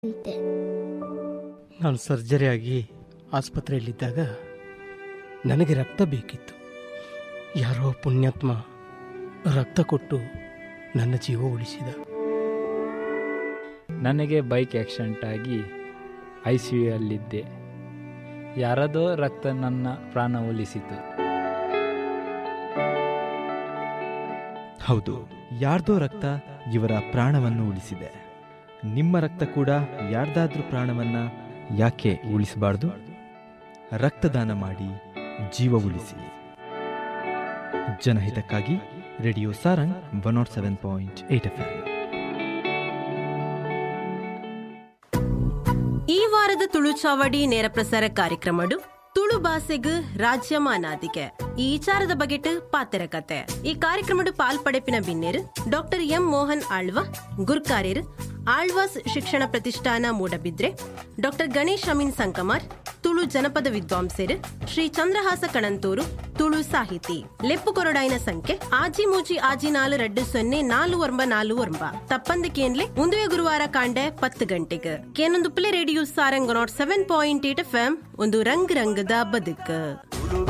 ಅಂತೆ ನಾನು ಸರ್ಜರಿ ಆಗಿ ಆಸ್ಪತ್ರೆಯಲ್ಲಿದ್ದಾಗ ನನಗೆ ರಕ್ತ ಬೇಕಿತ್ತು ಯಾರೋ ಪುಣ್ಯಾತ್ಮ ರಕ್ತ ಕೊಟ್ಟು ನನ್ನ ಜೀವ ಉಳಿಸಿದ ನನಗೆ ಬೈಕ್ ಆಕ್ಸಿಡೆಂಟ್ ಆಗಿ ಐ ಸಿ ಯುಯಲ್ಲಿದ್ದೆ ಯಾರದೋ ರಕ್ತ ನನ್ನ ಪ್ರಾಣ ಉಳಿಸಿತು ಹೌದು ಯಾರ್ದೋ ರಕ್ತ ಇವರ ಪ್ರಾಣವನ್ನು ಉಳಿಸಿದೆ ನಿಮ್ಮ ರಕ್ತ ಕೂಡ ಯಾರ್ದಾದ್ರೂ ಪ್ರಾಣವನ್ನ ಯಾಕೆ ಉಳಿಸಬಾರ್ದು ರಕ್ತದಾನ ಮಾಡಿ ಜೀವ ಉಳಿಸಿ ಜನಹಿತಕ್ಕಾಗಿ radio Sarang one nought seven point eight F ಈ ವಾರದ ತುಳು ಚಾವಡಿ ನೇರ ಪ್ರಸಾರ ಕಾರ್ಯಕ್ರಮಡು ತುಳು ಭಾಷೆಗ್ ರಾಜ್ಯಮಾನಾದಿಗೆ ಈ ವಿಚಾರದ ಬಗೆಟ್ ಪಾತೆರ ಕತೆ ಈ ಕಾರ್ಯಕ್ರಮಡು ಪಾಲ್ಪಡೆಪಿನ ಬಿನ್ನೇರು ಡಾಕ್ಟರ್ ಎಂ ಮೋಹನ್ ಆಳ್ವ ಗುರ್ಕಾರ್ಯರ್ ಆಳ್ವಾಸ್ ಶಿಕ್ಷಣ ಪ್ರತಿಷ್ಠಾನ ಮೂಡಬಿದ್ರೆ ಡಾಕ್ಟರ್ ಗಣೇಶ್ ಅಮೀನ್ ಸಂಕಮಾರ್ ತುಳು ಜನಪದ ವಿದ್ವಾಂಸರು ಶ್ರೀ ಚಂದ್ರಹಾಸ ಕಣಂತೂರು ತುಳು ಸಾಹಿತಿ ಲೆಪ್ಪು ಕೊರಡಾಯಿನ ಸಂಖ್ಯೆ ಆಜಿ ಮೂಜಿ ಆಜಿ ನಾಲು ರಡ್ಡು ಸೊನ್ನೆ ನಾಲು ಒರ್ಂಬ ನಾಲು ಒರ್ಂಬ ತಪ್ಪಂದ ಕೇನ್ಲೆ ಮುಂದುವೆ ಗುರುವಾರ ಕಾಂಡೆ ಪತ್ತು ಗಂಟೆಗೆ ಕೇನೊಂದು play radio Sarang nought seven point eight F M ಒಂದು ರಂಗ್ ರಂಗದ ಬದುಕು